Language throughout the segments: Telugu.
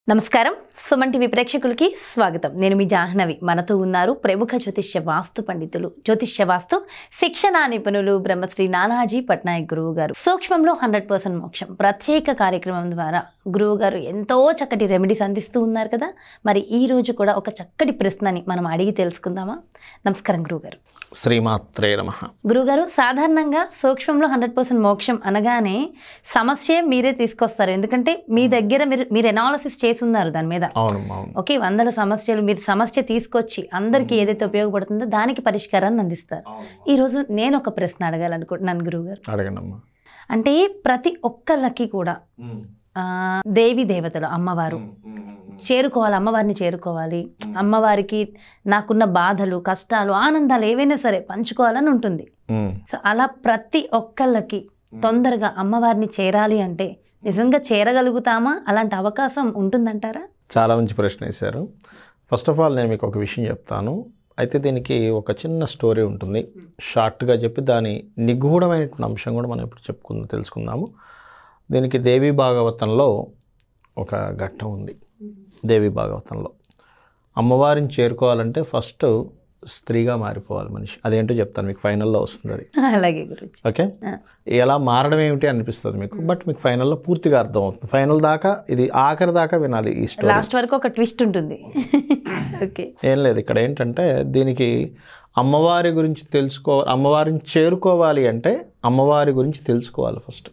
నమస్కారం సుమన్ టీవీ ప్రేక్షకులకి స్వాగతం నేను మీ జాహ్నవి మనతో ఉన్నారు ప్రముఖ జ్యోతిష్య వాస్తు పండితులు జ్యోతిష్య వాస్తు శిక్షణ నిపుణులు బ్రహ్మశ్రీ నానాజీ పట్నాయక్ గురువు గారు సూక్ష్మంలో హండ్రెడ్ పర్సెంట్ మోక్షం ప్రత్యేక కార్యక్రమం ద్వారా గురువు గారు ఎంతో చక్కటి రెమెడీస్ అందిస్తూ ఉన్నారు కదా మరి ఈ రోజు కూడా ఒక చక్కటి ప్రశ్నని మనం అడిగి తెలుసుకుందామా నమస్కారం గురువుగారు శ్రీమాత్రే నమ గురువుగారు సాధారణంగా సూక్ష్మంలో హండ్రెడ్ పర్సెంట్ మోక్షం అనగానే సమస్య మీరే తీసుకొస్తారు ఎందుకంటే మీ దగ్గర మీరు మీరు ఎనాలసిస్ చేసి ఉన్నారు దాని మీద అవును అవును ఓకే వందల సమస్యలు మీరు సమస్య తీసుకొచ్చి అందరికీ ఏదైతే ఉపయోగపడుతుందో దానికి పరిష్కారాన్ని అందిస్తారు ఈరోజు నేను ఒక ప్రశ్న అడగాలనుకుంటున్నాను గురువుగారు అడగండి అమ్మా అంటే ప్రతి ఒక్కళ్ళకి కూడా ఆ, దేవి దేవతలు అమ్మవారు చేరుకోవాలి అమ్మవారిని చేరుకోవాలి అమ్మవారికి నాకున్న బాధలు కష్టాలు ఆనందాలు ఏవైనా సరే పంచుకోవాలని ఉంటుంది ఉమ్. సో అలా ప్రతి ఒక్కళ్ళకి తొందరగా అమ్మవారిని చేరాలి అంటే నిజంగా చేరగలుగుతామా అలాంటి అవకాశం ఉంటుందంటారా చాలా మంచి ప్రశ్న వేశారు ఫస్ట్ ఆఫ్ ఆల్ నేను మీకు ఒక విషయం చెప్తాను అయితే దీనికి ఒక చిన్న స్టోరీ ఉంటుంది షార్ట్గా చెప్పి దాని నిగూఢమైనటువంటి అంశం కూడా మనం ఇప్పుడు చెప్పుకుందాం తెలుసుకుందాము దీనికి దేవి భాగవతంలో ఒక ఘట్టం ఉంది దేవి భాగవతంలో అమ్మవారిని చేరుకోవాలంటే ఫస్ట్ స్త్రీగా మారిపోవాలి మనిషి అదేంటో చెప్తాను మీకు ఫైనల్లో వస్తుంది అది అలాగే గురించి ఓకే ఎలా మారడం ఏమిటి అనిపిస్తుంది మీకు బట్ మీకు ఫైనల్లో పూర్తిగా అర్థం అవుతుంది ఫైనల్ దాకా ఇది ఆఖరి దాకా వినాలి ఈ స్టోరీ లాస్ట్ వరకు ఒక ట్విస్ట్ ఉంటుంది ఓకే ఏం లేదు ఇక్కడ ఏంటంటే దీనికి అమ్మవారి గురించి తెలుసుకో అమ్మవారిని చేరుకోవాలి అంటే అమ్మవారి గురించి తెలుసుకోవాలి ఫస్ట్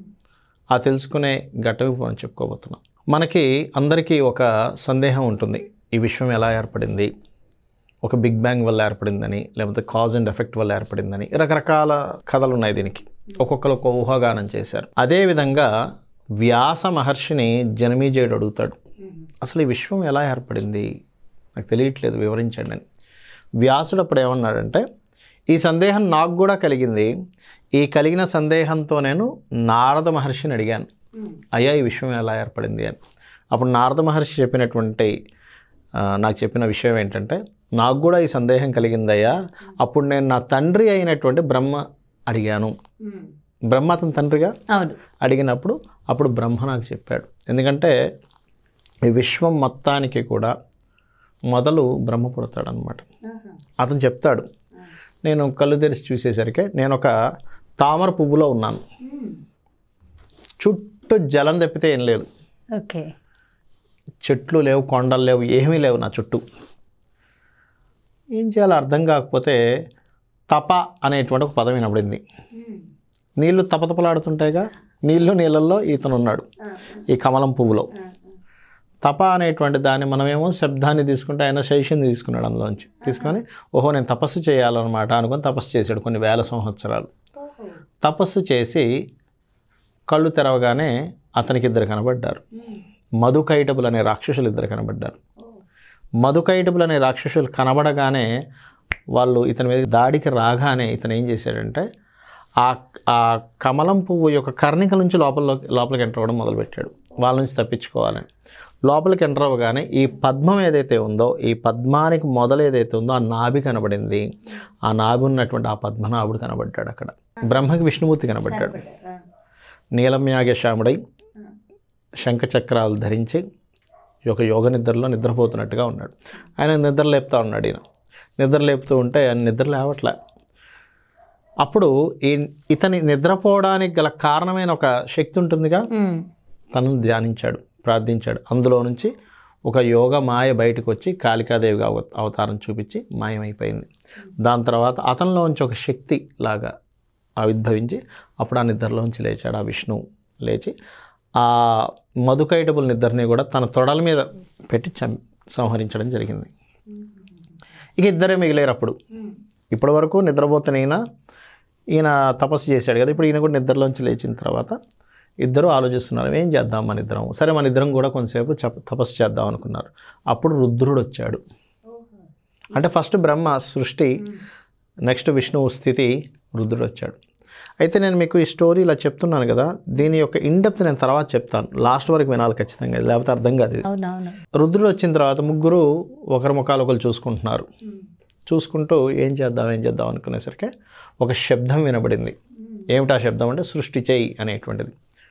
ఆ తెలుసుకునే ఘట్టం మనం చెప్పుకోబోతున్నాం మనకి అందరికీ ఒక సందేహం ఉంటుంది ఈ విశ్వం ఎలా ఏర్పడింది ఒక బిగ్ బ్యాంగ్ వల్ల ఏర్పడిందని లేకపోతే కాజ్ అండ్ ఎఫెక్ట్ వల్ల ఏర్పడిందని రకరకాల కథలు ఉన్నాయి దీనికి ఒక్కొక్కరు ఒక ఊహాగానం చేశారు అదేవిధంగా వ్యాస మహర్షిని జనమీజయుడు అడుగుతాడు అసలు ఈ విశ్వం ఎలా ఏర్పడింది నాకు తెలియట్లేదు వివరించండి అని వ్యాసుడు అప్పుడు ఏమన్నాడంటే ఈ సందేహం నాకు కూడా కలిగింది ఈ కలిగిన సందేహంతో నేను నారద మహర్షిని అడిగాను అయ్యా ఈ విశ్వం ఎలా ఏర్పడింది అని అప్పుడు నారద మహర్షి చెప్పినటువంటి ఆ, నాకు చెప్పిన విషయం ఏంటంటే నాకు కూడా ఈ సందేహం కలిగిందయ్యా అప్పుడు నేను నా తండ్రి అయినటువంటి బ్రహ్మ అడిగాను బ్రహ్మ అతని తండ్రిగా అవును అడిగినప్పుడు అప్పుడు బ్రహ్మ నాకు చెప్పాడు ఎందుకంటే ఈ విశ్వం మొత్తానికి కూడా మొదలు బ్రహ్మ పుడతాడనమాట అతను చెప్తాడు నేను కళ్ళు తెరిచి చూసేసరికి నేను ఒక తామర పువ్వులో ఉన్నాను చుట్టూ జలం తప్పితే ఏం లేదు ఓకే చెట్లు లేవు కొండలు లేవు ఏమీ లేవు నా చుట్టూ ఏం చేయాలో అర్థం కాకపోతే తప అనేటువంటి ఒక పదం వినబడింది నీళ్లు తపతపలాడుతుంటాయిగా నీళ్ళు నీళ్ళల్లో ఇతను ఉన్నాడు ఈ కమలం పువ్వులో తప అనేటువంటి దాన్ని మనమేమో శబ్దాన్ని తీసుకుంటే ఆయన శైషిని తీసుకున్నాడు అందులోంచి తీసుకొని ఓహో నేను తపస్సు చేయాలన్నమాట అనుకొని తపస్సు చేశాడు కొన్ని వేల సంవత్సరాలు తపస్సు చేసి కళ్ళు తెరవగానే అతనికి ఇద్దరు కనబడ్డారు మధుకైటబులు అనే రాక్షసులు ఇద్దరు కనబడ్డారు మధుకైటబులు అనే రాక్షసులు కనబడగానే వాళ్ళు ఇతని మీద దాడికి రాగానే ఇతను ఏం చేశాడంటే ఆ ఆ కమలం పువ్వు యొక్క కర్ణిక నుంచి లోపల లోపలికి ఎంటర్ అవ్వడం మొదలుపెట్టాడు వాళ్ళ నుంచి తప్పించుకోవాలని లోపలికి ఎంటర్ అవ్వగానే ఈ పద్మం ఏదైతే ఉందో ఈ పద్మానికి మొదలు ఏదైతే ఉందో ఆ నాభి కనబడింది ఆ నాభి ఉన్నటువంటి ఆ పద్మనాభుడు కనబడ్డాడు అక్కడ బ్రహ్మకి విష్ణుమూర్తి కనబడ్డాడు నీలమ్యాగశ్యాముడై శంఖచక్రాలు ధరించి ఈ యొక్క యోగ నిద్రలో నిద్రపోతున్నట్టుగా ఉన్నాడు ఆయన నిద్ర లేపుతా ఉన్నాడు ఈయన నిద్ర లేపుతూ ఉంటే ఆయన నిద్ర లేవట్లే అప్పుడు ఈ ఇతని నిద్రపోవడానికి గల కారణమైన ఒక శక్తి ఉంటుందిగా తనను ధ్యానించాడు ప్రార్థించాడు అందులో నుంచి ఒక యోగ మాయ బయటకు వచ్చి కాళికాదేవిగా అవ- అవతారం చూపించి మాయమైపోయింది దాని తర్వాత అతనిలోంచి ఒక శక్తి లాగా ఆవిర్భవించి అప్పుడు ఆ నిద్రలోంచి లేచాడు ఆ విష్ణువు లేచి ఆ మధుకైటబుల్ నిద్రని కూడా తన తొడల మీద పెట్టి చం సంహరించడం జరిగింది ఇక ఇద్దరే మిగిలేరు అప్పుడు ఇప్పటి వరకు నిద్రపోతున్న ఈయన ఈయన తపస్సు చేశాడు కదా ఇప్పుడు ఈయన కూడా నిద్రలోంచి లేచిన తర్వాత ఇద్దరు ఆలోచిస్తున్నారు ఏం చేద్దాం మన ఇద్దరం సరే మన ఇద్దరం కూడా కొంతసేపు చప- తపస్సు చేద్దాం అనుకున్నారు అప్పుడు రుద్రుడు వచ్చాడు అంటే ఫస్ట్ బ్రహ్మ సృష్టి నెక్స్ట్ విష్ణువు స్థితి రుద్రుడు వచ్చాడు అయితే నేను మీకు ఈ స్టోరీ ఇలా చెప్తున్నాను కదా దీని యొక్క ఇండెప్త్ నేను తర్వాత చెప్తాను లాస్ట్ వరకు వినాలి ఖచ్చితంగా లేకపోతే అర్థం కాదు ఇది. అవునవును రుద్రుడు వచ్చిన తర్వాత ముగ్గురు ఒకరి ముఖాలు ఒకరు చూసుకుంటున్నారు చూసుకుంటూ ఏం చేద్దాం ఏం చేద్దాం అనుకునేసరికి ఒక శబ్దం వినబడింది ఏమిటా శబ్దం అంటే సృష్టి చేయి అనేటువంటిది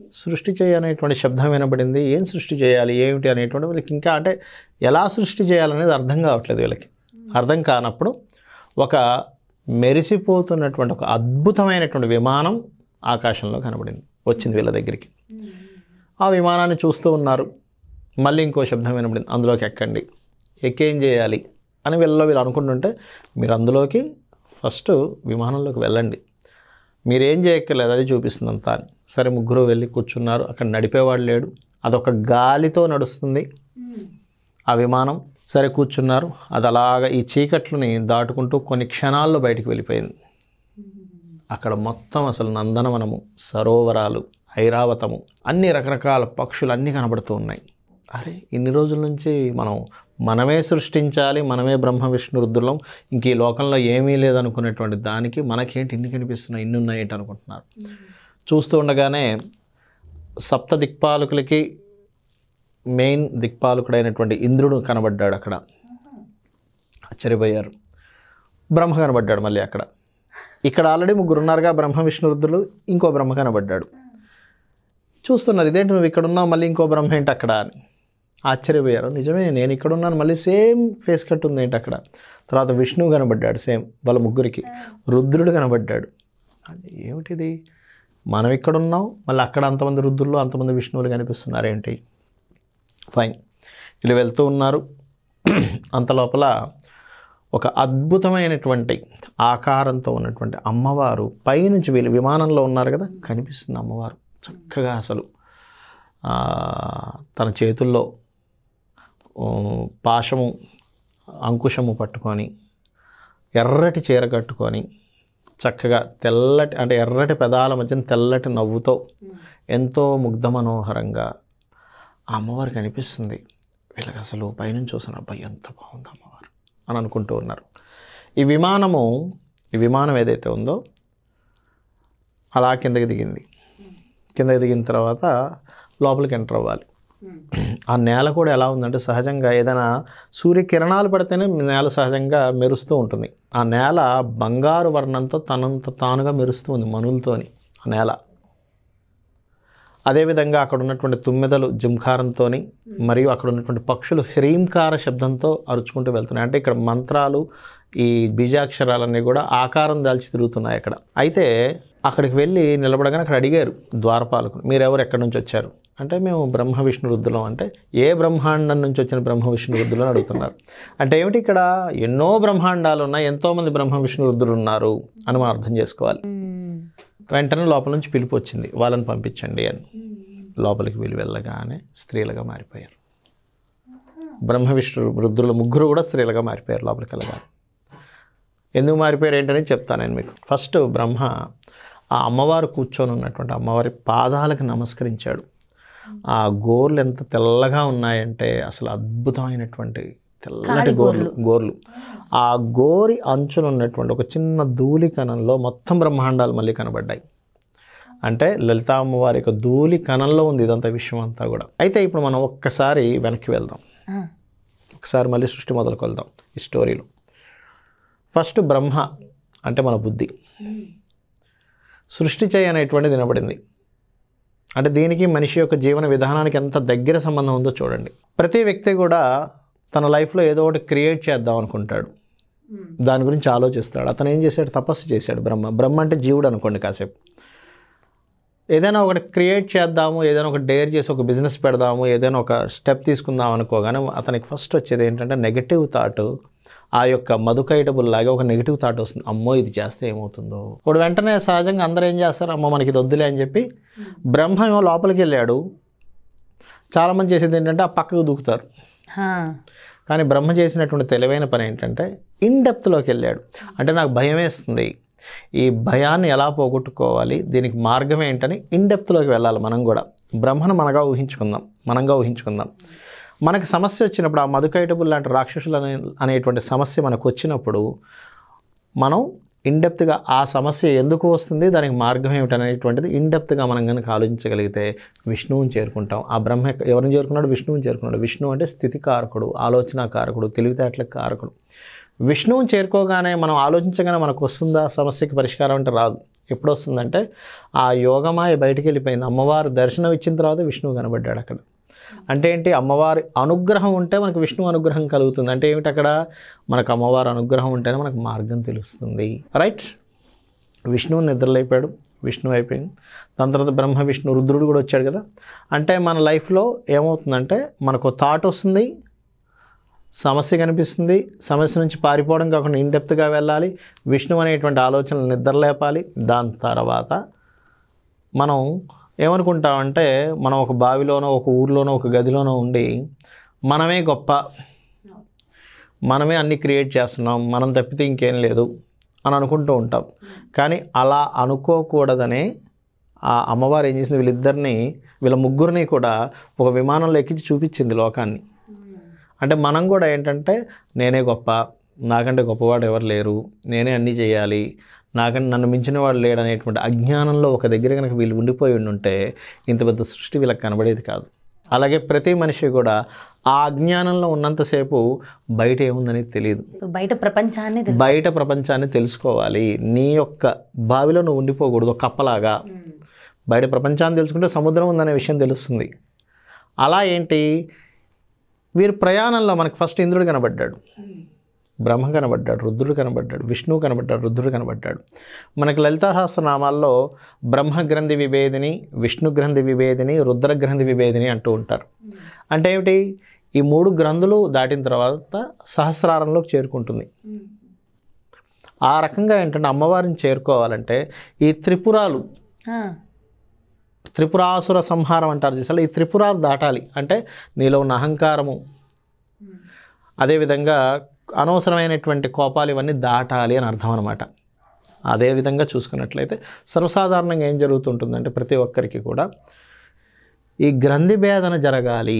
సృష్టి చేయనేటువంటి శబ్దం వినబడింది ఏం సృష్టి చేయాలి ఏమిటి అనేటువంటి వీళ్ళకి ఇంకా అంటే ఎలా సృష్టి చేయాలనేది అర్థం కావట్లేదు వీళ్ళకి అర్థం కానప్పుడు ఒక మెరిసిపోతున్నటువంటి ఒక అద్భుతమైనటువంటి విమానం ఆకాశంలో కనబడింది వచ్చింది వీళ్ళ దగ్గరికి ఆ విమానాన్ని చూస్తూ ఉన్నారు మళ్ళీ ఇంకో శబ్దం వినబడింది అందులోకి ఎక్కండి ఎక్కేం చేయాలి అని వీళ్ళలో వీళ్ళు అనుకుంటుంటే మీరు అందులోకి ఫస్ట్ విమానంలోకి వెళ్ళండి మీరు ఏం చేయక్కర్లేదు అది చూపిస్తుంది అంతా అని సరే ముగ్గురు వెళ్ళి కూర్చున్నారు అక్కడ నడిపేవాడు లేడు అదొక గాలితో నడుస్తుంది ఆ విమానం సరే కూర్చున్నారు అది అలాగా ఈ చీకట్లని దాటుకుంటూ కొన్ని క్షణాల్లో బయటికి వెళ్ళిపోయింది అక్కడ మొత్తం అసలు నందనవనము సరోవరాలు ఐరావతము అన్ని రకరకాల పక్షులు అన్నీ కనబడుతూ ఉన్నాయి అరే ఇన్ని రోజుల నుంచి మనం మనమే సృష్టించాలి మనమే బ్రహ్మ విష్ణు రుద్రులం ఇంక ఈ లోకంలో ఏమీ లేదనుకునేటువంటి దానికి మనకేంటి ఇన్ని కనిపిస్తున్నాయి ఇన్ని ఉన్నాయి ఏంటి అనుకుంటున్నారు చూస్తూ ఉండగానే సప్త దిక్పాలకులకి మెయిన్ దిక్పాలకుడైనటువంటి ఇంద్రుడు కనబడ్డాడు అక్కడ ఆశ్చర్యపోయారు బ్రహ్మ కనబడ్డాడు మళ్ళీ అక్కడ ఇక్కడ ఆల్రెడీ ముగ్గురు ఉన్నారుగా బ్రహ్మ విష్ణు రుద్రులు ఇంకో బ్రహ్మ కనబడ్డాడు చూస్తున్నారు ఇదేంటి నువ్వు ఇక్కడ ఉన్నావు మళ్ళీ ఇంకో బ్రహ్మ ఏంటి అక్కడ అని ఆశ్చర్యపోయారు నిజమే నేను ఇక్కడ ఉన్నాను మళ్ళీ సేమ్ ఫేస్ కట్ ఉంది ఏంటి అక్కడ తర్వాత విష్ణువు కనబడ్డాడు సేమ్ వాళ్ళ ముగ్గురికి రుద్రుడు కనబడ్డాడు అది ఏమిటిది మనం ఇక్కడ ఉన్నాం మళ్ళీ అక్కడ అంతమంది రుద్రులు అంతమంది విష్ణువులు కనిపిస్తున్నారు ఏంటి ఫైన్ వీళ్ళు వెళ్తూ ఉన్నారు అంత లోపల ఒక అద్భుతమైనటువంటి ఆకారంతో ఉన్నటువంటి అమ్మవారు పైనుంచి వీళ్ళు విమానంలో ఉన్నారు కదా కనిపిస్తుంది అమ్మవారు చక్కగా అసలు ఆ, తన చేతుల్లో ఆ, పాశము అంకుశము పట్టుకొని ఎర్రటి చీర కట్టుకొని చక్కగా తెల్లటి అంటే ఎర్రటి పెదాల మధ్యన తెల్లటి నవ్వుతో ఎంతో ముగ్ధ మనోహరంగా ఆ అమ్మవారు కనిపిస్తుంది వీళ్ళకి అసలు పైనుంచి చూసిన అబ్బాయి ఎంత బాగుంది అమ్మవారు అని అనుకుంటూ ఉన్నారు ఈ విమానము ఈ విమానం ఏదైతే ఉందో అలా కిందకి దిగింది కిందకి దిగిన తర్వాత లోపలికి ఎంటర్ అవ్వాలి ఆ నేల కూడా ఎలా ఉందంటే సహజంగా ఏదైనా సూర్యకిరణాలు పడితేనే నేల సహజంగా మెరుస్తూ ఉంటుంది ఆ నేల బంగారు వర్ణంతో తనంత తానుగా మెరుస్తూ ఉంది మనులతోని ఆ నేల అదేవిధంగా అక్కడ ఉన్నటువంటి తుమ్మెదలు జింకారంతో మరియు అక్కడ ఉన్నటువంటి పక్షులు హ్రీంకార శబ్దంతో అరుచుకుంటూ వెళ్తున్నాయి అంటే ఇక్కడ మంత్రాలు ఈ బీజాక్షరాలన్నీ కూడా ఆకారం దాల్చి తిరుగుతున్నాయి అక్కడ అయితే అక్కడికి వెళ్ళి నిలబడగానే అక్కడ అడిగారు ద్వారపాలకులు మీరెవరు ఎక్కడి నుంచి వచ్చారు అంటే మేము బ్రహ్మ విష్ణు రుద్రులం అంటే ఏ బ్రహ్మాండం నుంచి వచ్చిన బ్రహ్మ విష్ణు రుద్రులు అని అడుగుతున్నారు అంటే ఏమిటి ఇక్కడ ఎన్నో బ్రహ్మాండాలు ఉన్నాయి ఎంతోమంది బ్రహ్మ విష్ణు రుద్రులు ఉన్నారు అని మనం అర్థం చేసుకోవాలి వెంటనే లోపల నుంచి పిలుపు వచ్చింది వాళ్ళని పంపించండి అని లోపలికి వీళ్ళు వెళ్ళగానే స్త్రీలుగా మారిపోయారు బ్రహ్మ విష్ణు రుద్రుల ముగ్గురు కూడా స్త్రీలుగా మారిపోయారు లోపలికి వెళ్ళగానే ఎందుకు మారిపోయారు ఏంటని చెప్తాను నేను మీకు ఫస్ట్ బ్రహ్మ ఆ అమ్మవారు కూర్చొని ఉన్నటువంటి అమ్మవారి పాదాలకు నమస్కరించాడు ఆ గోర్లు ఎంత తెల్లగా ఉన్నాయంటే అసలు అద్భుతమైనటువంటి తెల్లటి గోర్లు గోర్లు ఆ గోరి అంచున ఉన్నటువంటి ఒక చిన్న ధూళి కణంలో మొత్తం బ్రహ్మాండాలు మళ్ళీ కనబడ్డాయి అంటే లలితా అమ్మవారి యొక్క ధూళి కణంలో ఉంది ఇదంతా విషయం అంతా కూడా అయితే ఇప్పుడు మనం ఒక్కసారి వెనక్కి వెళ్దాం ఒకసారి మళ్ళీ సృష్టి మొదలుకు వెళ్దాం ఈ స్టోరీలో ఫస్ట్ బ్రహ్మ అంటే మన బుద్ధి సృష్టి చేయ అనేటువంటిది వినబడింది అంటే దీనికి మనిషి యొక్క జీవన విధానానికి ఎంత దగ్గర సంబంధం ఉందో చూడండి ప్రతి వ్యక్తి కూడా తన లైఫ్లో ఏదో ఒకటి క్రియేట్ చేద్దాం అనుకుంటాడు దాని గురించి ఆలోచిస్తాడు అతను ఏం చేశాడు తపస్సు చేశాడు బ్రహ్మ బ్రహ్మ అంటే జీవుడు అనుకోండి కాసేపు ఏదైనా ఒకటి క్రియేట్ చేద్దాము ఏదైనా ఒక డేర్ చేసి ఒక బిజినెస్ పెడదాము ఏదైనా ఒక స్టెప్ తీసుకుందాం అనుకోగానే అతనికి ఫస్ట్ వచ్చేది ఏంటంటే నెగటివ్ థాట్ ఆ యొక్క మధుకైటబుల్ లాగా ఒక నెగిటివ్ థాట్ వస్తుంది అమ్మో ఇది చేస్తే ఏమవుతుందో ఇప్పుడు వెంటనే సహజంగా అందరూ ఏం చేస్తారు అమ్మో మనకి ఇది వద్దులే అని చెప్పి బ్రహ్మ ఏమో లోపలికి వెళ్ళాడు చాలామంది చేసేది ఏంటంటే ఆ పక్కకు దూకుతారు కానీ బ్రహ్మ చేసినటువంటి తెలివైన పని ఏంటంటే ఇన్ డెప్త్లోకి వెళ్ళాడు అంటే నాకు భయం వేస్తుంది ఈ భయాన్ని ఎలా పోగొట్టుకోవాలి దీనికి మార్గం ఏంటని ఇన్ డెప్త్లోకి వెళ్ళాలి మనం కూడా బ్రహ్మను మనగా ఊహించుకుందాం మనంగా ఊహించుకుందాం మనకి సమస్య వచ్చినప్పుడు ఆ మధుకైటబుల్ లాంటి రాక్షసులు అనే అనేటువంటి సమస్య మనకు వచ్చినప్పుడు మనం ఇన్డెప్త్గా ఆ సమస్య ఎందుకు వస్తుంది దానికి మార్గం ఏమిటి అనేటువంటిది ఇన్డెప్త్గా మనం కనుక ఆలోచించగలిగితే విష్ణువుని చేరుకుంటాం ఆ బ్రహ్మ ఎక్క- ఎవరిని చేరుకున్నాడు విష్ణువుని చేరుకున్నాడు విష్ణువు అంటే స్థితి కారకుడు ఆలోచన కారకుడు తెలివితేటలకు కారకుడు విష్ణువుని చేరుకోగానే మనం ఆలోచించగానే మనకు వస్తుందా సమస్యకి పరిష్కారం అంటే రాదు ఎప్పుడు వస్తుందంటే ఆ యోగమాయ బయటికి వెళ్ళిపోయింది అమ్మవారు దర్శనం ఇచ్చిన తర్వాత విష్ణువు కనబడ్డాడు అక్కడ అంటే ఏంటి అమ్మవారి అనుగ్రహం ఉంటే మనకు విష్ణు అనుగ్రహం కలుగుతుంది అంటే ఏమిటి అక్కడ మనకు అమ్మవారి అనుగ్రహం ఉంటేనే మనకు మార్గం తెలుస్తుంది రైట్ విష్ణువు నిద్రలేపాడు విష్ణు అయిపోయింది దాని తర్వాత బ్రహ్మ విష్ణు రుద్రుడు కూడా వచ్చాడు కదా అంటే మన లైఫ్లో ఏమవుతుందంటే మనకు థాట్ వస్తుంది సమస్య కనిపిస్తుంది సమస్య నుంచి పారిపోవడం కాకుండా ఇన్డెప్త్గా వెళ్ళాలి విష్ణు అనేటువంటి ఆలోచనలు నిద్రలేపాలి దాని తర్వాత మనం ఏమనుకుంటామంటే మనం ఒక బావిలోనో ఒక ఊర్లోనో ఒక గదిలోనో ఉండి మనమే గొప్ప మనమే అన్ని క్రియేట్ చేస్తున్నాం మనం తప్పితే ఇంకేం లేదు అని అనుకుంటూ ఉంటాం కానీ అలా అనుకోకూడదనే ఆ అమ్మవారు ఏం చేసింది వీళ్ళిద్దరిని వీళ్ళ ముగ్గురిని కూడా ఒక విమానంలో ఎక్కించి చూపించింది లోకాన్ని అంటే మనం కూడా ఏంటంటే నేనే గొప్ప నాకంటే గొప్పవాడు ఎవరు లేరు నేనే అన్నీ చేయాలి నాకంటే నన్ను మించిన వాడు లేడు అనేటువంటి అజ్ఞానంలో ఒక దగ్గర కనుక వీళ్ళు ఉండిపోయి ఉంటే ఇంత పెద్ద సృష్టి వీళ్ళకి కనబడేది కాదు అలాగే ప్రతి మనిషి కూడా ఆ అజ్ఞానంలో ఉన్నంతసేపు బయట ఏముందనేది తెలియదు సో బయట ప్రపంచాన్ని తెలు- బయట ప్రపంచాన్ని తెలుసుకోవాలి నీ యొక్క బావిలో నువ్వు ఉండిపోకూడదు ఒక కప్పలాగా బయట ప్రపంచాన్ని తెలుసుకుంటే సముద్రం ఉందనే విషయం తెలుస్తుంది అలా ఏంటి వీరి ప్రయాణంలో మనకు ఫస్ట్ ఇంద్రుడు కనబడ్డాడు బ్రహ్మ కనబడ్డాడు రుద్రుడు కనబడ్డాడు విష్ణువు కనబడ్డాడు రుద్రుడు కనబడ్డాడు మనకి లలితా సహస్రనామాల్లో బ్రహ్మ గ్రంథి విభేదిని విష్ణు గ్రంథి విభేదిని రుద్ర గ్రంథి విభేదిని అంటూ ఉంటారు అంటే ఏమిటి ఈ మూడు గ్రంథులు దాటిన తర్వాత సహస్రారంలోకి చేరుకుంటుంది ఆ రకంగా ఏంటంటే అమ్మవారిని చేరుకోవాలంటే ఈ త్రిపురాలు ఆ, త్రిపురాసుర సంహారం అంటారు చూసారు ఈ త్రిపురాలు దాటాలి అంటే నీలో ఉన్న అహంకారము అదేవిధంగా అనవసరమైనటువంటి కోపాలు ఇవన్నీ దాటాలి అని అర్థం అనమాట అదేవిధంగా చూసుకున్నట్లయితే సర్వసాధారణంగా ఏం జరుగుతుంటుందంటే ప్రతి ఒక్కరికి కూడా ఈ గ్రంథి భేదన జరగాలి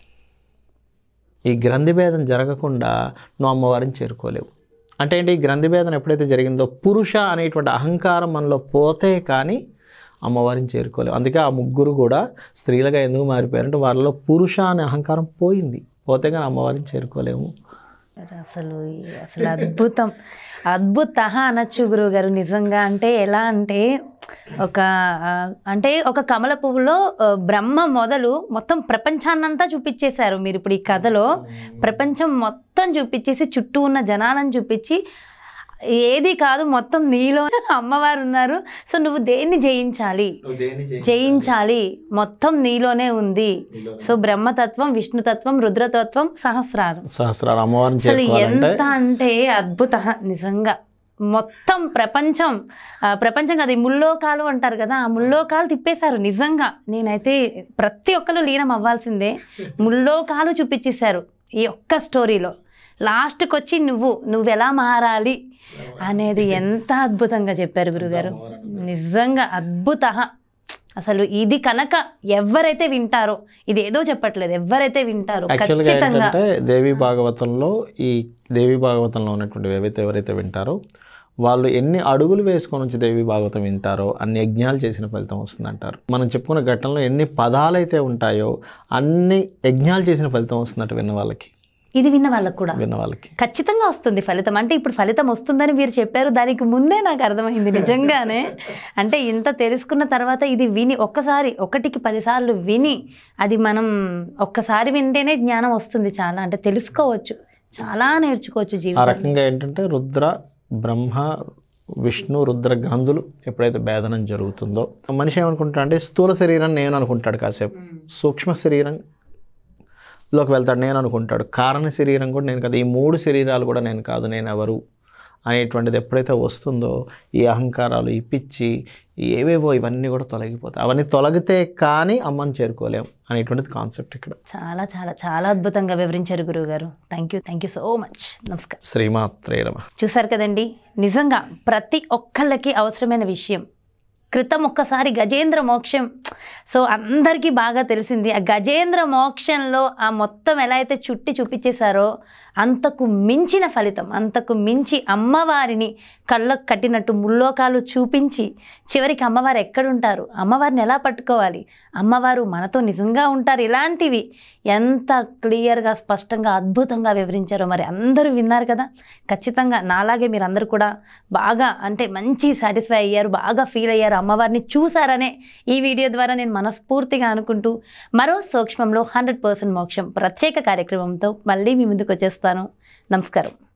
ఈ గ్రంథి భేదం జరగకుండా నువ్వు అమ్మవారిని చేరుకోలేవు అంటే ఏంటి ఈ గ్రంథి భేదం ఎప్పుడైతే జరిగిందో పురుష అనేటువంటి అహంకారం మనలో పోతే కానీ అమ్మవారిని చేరుకోలేవు అందుకే ఆ ముగ్గురు కూడా స్త్రీలుగా ఎందుకు మారిపోయారంటే వాళ్ళలో పురుష అనే అహంకారం పోయింది పోతే కానీ అమ్మవారిని చేరుకోలేము అసలు ఈ- అసలు అద్భుతం అద్భుత అనొచ్చు గురువు గారు నిజంగా అంటే ఎలా అంటే ఒక ఆ, అంటే ఒక కమల పువ్వులో ఆ, బ్రహ్మ మొదలు మొత్తం ప్రపంచాన్నంతా చూపించేశారు మీరు ఇప్పుడు ఈ కథలో ప్రపంచం మొత్తం చూపించేసి చుట్టూ ఉన్న జనాలను చూపించి ఏది కాదు మొత్తం నీలో అమ్మవారు ఉన్నారు సో నువ్వు దేన్ని జయించాలి జయించాలి మొత్తం నీలోనే ఉంది సో బ్రహ్మతత్వం విష్ణుతత్వం రుద్రతత్వం సహస్రారం సహస్రాలు అమ్మవారిని అసలు చేరుకోవాలంటే ఎంత అంటే అద్భుత నిజంగా మొత్తం ప్రపంచం ఆ, ప్రపంచం కాదు ఈ ముల్లోకాలు అంటారు కదా ఆ ముల్లోకాలు తిప్పేశారు నిజంగా నేనైతే ప్రతి ఒక్కరు లీనం అవ్వాల్సిందే ముల్లోకాలు చూపించేశారు ఈ ఒక్క స్టోరీలో లాస్ట్కి వచ్చి నువ్వు నువ్వు ఎలా మారాలి అనేది ఎంత అద్భుతంగా చెప్పారు గురుగారు నిజంగా అద్భుత అసలు ఇది కనుక ఎవరైతే వింటారో ఇది ఏదో చెప్పట్లేదు ఎవరైతే వింటారో యాక్చువల్గా ఖచ్చితంగా ఏంటంటే దేవి భాగవతంలో ఈ దేవి భాగవతంలో ఉన్నటువంటి ఏవైతే ఎవరైతే వింటారో వాళ్ళు ఎన్ని అడుగులు వేసుకొని వచ్చి దేవి భాగవతం వింటారో అన్ని యజ్ఞాలు చేసిన ఫలితం వస్తుందంటారు మనం చెప్పుకున్న ఘట్టంలో ఎన్ని పదాలైతే ఉంటాయో అన్ని యజ్ఞాలు చేసిన ఫలితం వస్తుందట విన్న వాళ్ళకి ఇది విన్న వాళ్ళకు కూడా విన్న వాళ్ళకి ఖచ్చితంగా వస్తుంది ఫలితం అంటే ఇప్పుడు ఫలితం వస్తుందని మీరు చెప్పారు దానికి ముందే నాకు అర్థమైంది నిజంగానే అంటే ఇంత తెలుసుకున్న తర్వాత ఇది విని ఒక్కసారి ఒకటికి పదిసార్లు విని అది మనం ఒక్కసారి వింటేనే జ్ఞానం వస్తుంది చాలా అంటే తెలుసుకోవచ్చు చాలా నేర్చుకోవచ్చు ఆ జీవితం రకంగా ఏంటంటే రుద్ర బ్రహ్మ విష్ణు రుద్ర గ్రంథులు ఎప్పుడైతే భేదనం జరుగుతుందో మనిషి ఏమనుకుంటాడు అంటే స్థూల శరీరం నేను అనుకుంటాడు కాసేపు సూక్ష్మ శరీరం లోకి వెళ్తాడు నేను అనుకుంటాడు కారణ శరీరం కూడా నేను కాదు ఈ మూడు శరీరాలు కూడా నేను కాదు నేను ఎవరు అనేటువంటిది ఎప్పుడైతే వస్తుందో ఈ అహంకారాలు ఈ పిచ్చి ఈ ఏవేవో ఇవన్నీ కూడా తొలగిపోతాయి అవన్నీ తొలగితే కానీ అమ్మని చేరుకోలేం అనేటువంటిది కాన్సెప్ట్ ఇక్కడ చాలా చాలా చాలా అద్భుతంగా వివరించారు గురువు గారు thank you thank you so much నమస్కారం శ్రీమాత్రే నమ చూసారు కదండి నిజంగా ప్రతి ఒక్కళ్ళకి అవసరమైన విషయం క్రితం ఒక్కసారి గజేంద్ర మోక్షం సో అందరికీ బాగా తెలిసింది ఆ గజేంద్ర మోక్షంలో ఆ మొత్తం ఎలా అయితే చుట్టి చూపించేశారో అంతకు మించిన ఫలితం అంతకు మించి అమ్మవారిని కళ్ళకు కట్టినట్టు ముల్లోకాలు చూపించి చివరికి అమ్మవారు ఎక్కడుంటారు అమ్మవారిని ఎలా పట్టుకోవాలి అమ్మవారు మనతో నిజంగా ఉంటారు ఇలాంటివి ఎంత క్లియర్గా స్పష్టంగా అద్భుతంగా వివరించారో మరి అందరూ విన్నారు కదా ఖచ్చితంగా నాలాగే మీరు అందరూ కూడా బాగా అంటే మంచి సాటిస్ఫై అయ్యారు బాగా ఫీల్ అయ్యారు అమ్మవారిని చూసారనే ఈ వీడియో ద్వారా నేను మనస్ఫూర్తిగా అనుకుంటూ మరో సూక్ష్మంలో హండ్రెడ్ పర్సెంట్ మోక్షం ప్రత్యేక కార్యక్రమంతో మళ్ళీ మీ ముందుకు వచ్చేస్తాను నమస్కారం